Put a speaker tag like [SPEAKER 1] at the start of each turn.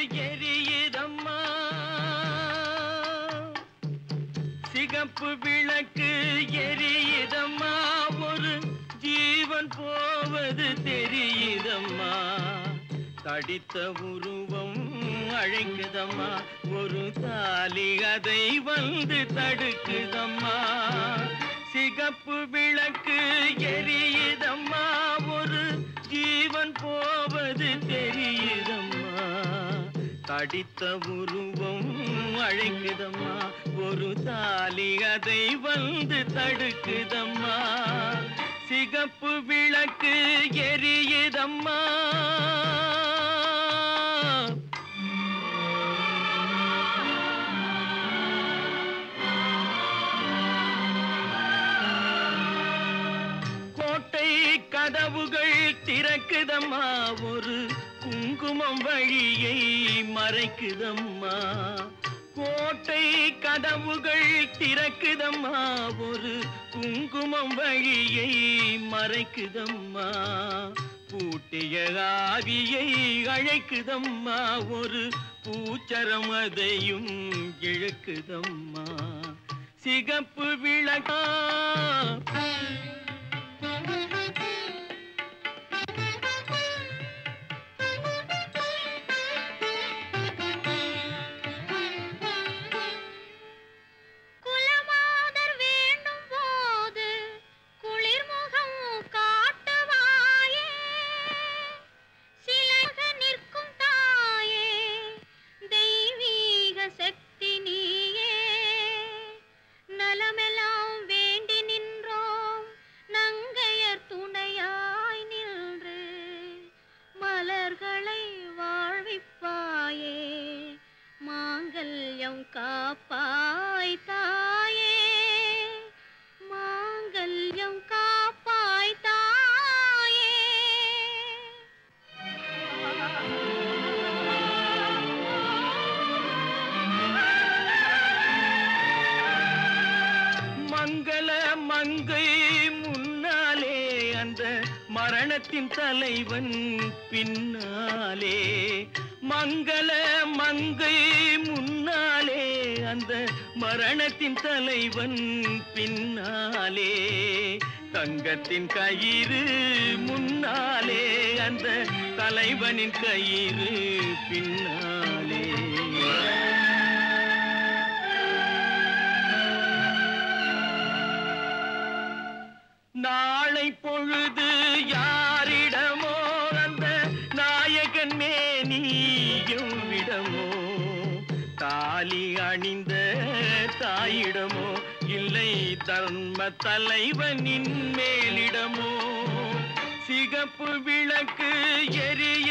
[SPEAKER 1] எரியுதம்மா சிகப்பு விளக்கு எரியுதம்மா ஒரு ஜீவன் போவது தெரியுதம்மா தடித்த உருவம் அழைக்குதம்மா ஒரு தாலி அதை வந்து தடுக்குதம்மா சிகப்பு விளக்கு எரியுதம்மா ஒரு ஜீவன் போவது தெரியுதம்மா தடித்த உருவம் அழைக்குதம்மா ஒரு தாலி அதை வந்து தடுக்குதம்மா சிகப்பு விளக்கு எரியுதம்மா கோட்டை கதவுகள் திறக்குதம்மா ஒரு குங்குமம் வழியை மறைக்குதம்மா கோட்டை கதவுகள் திறக்குதம்மா ஒரு குங்குமம் வழியை மறைக்குதம்மா பூட்டிய ஆவியை அழைக்குதம்மா ஒரு பூச்சரம் அதையும் இழுக்குதம்மா சிகப்பு விளக்கா
[SPEAKER 2] குலமாதர் வேண்டும் போது குளிர்முகம் காட்டுவாயே சிலைக நிற்கும் தாயே தெய்வீக சக்தி நீயே நலமெல்லாம் வேண்டி நின்றோம் நங்கையர் துணையாய் நின்று மலர்களை வாழ்விப்பாயே மாங்கல்யம் காப்பாய் தாயே மாங்கல்யம் காப்பாய் தாயே
[SPEAKER 1] மங்கள மங்கை முன்னாலே அந்த மரணத்தின் தலைவன் பின்னாலே மங்கள மங்கை முன்னாலே அந்த மரணத்தின் தலைவன் பின்னாலே தங்கத்தின் கயிறு முன்னாலே அந்த தலைவனின் கயிறு பின்னாலே நாளை பொழுது யாரிடமோ அந்த நாயகன் மேனியும் விடமோ தாலி அணிந்த தாயிடமோ இல்லை தர்ம தலைவனின் மேலிடமோ சிகப்பு விளக்கு எரிய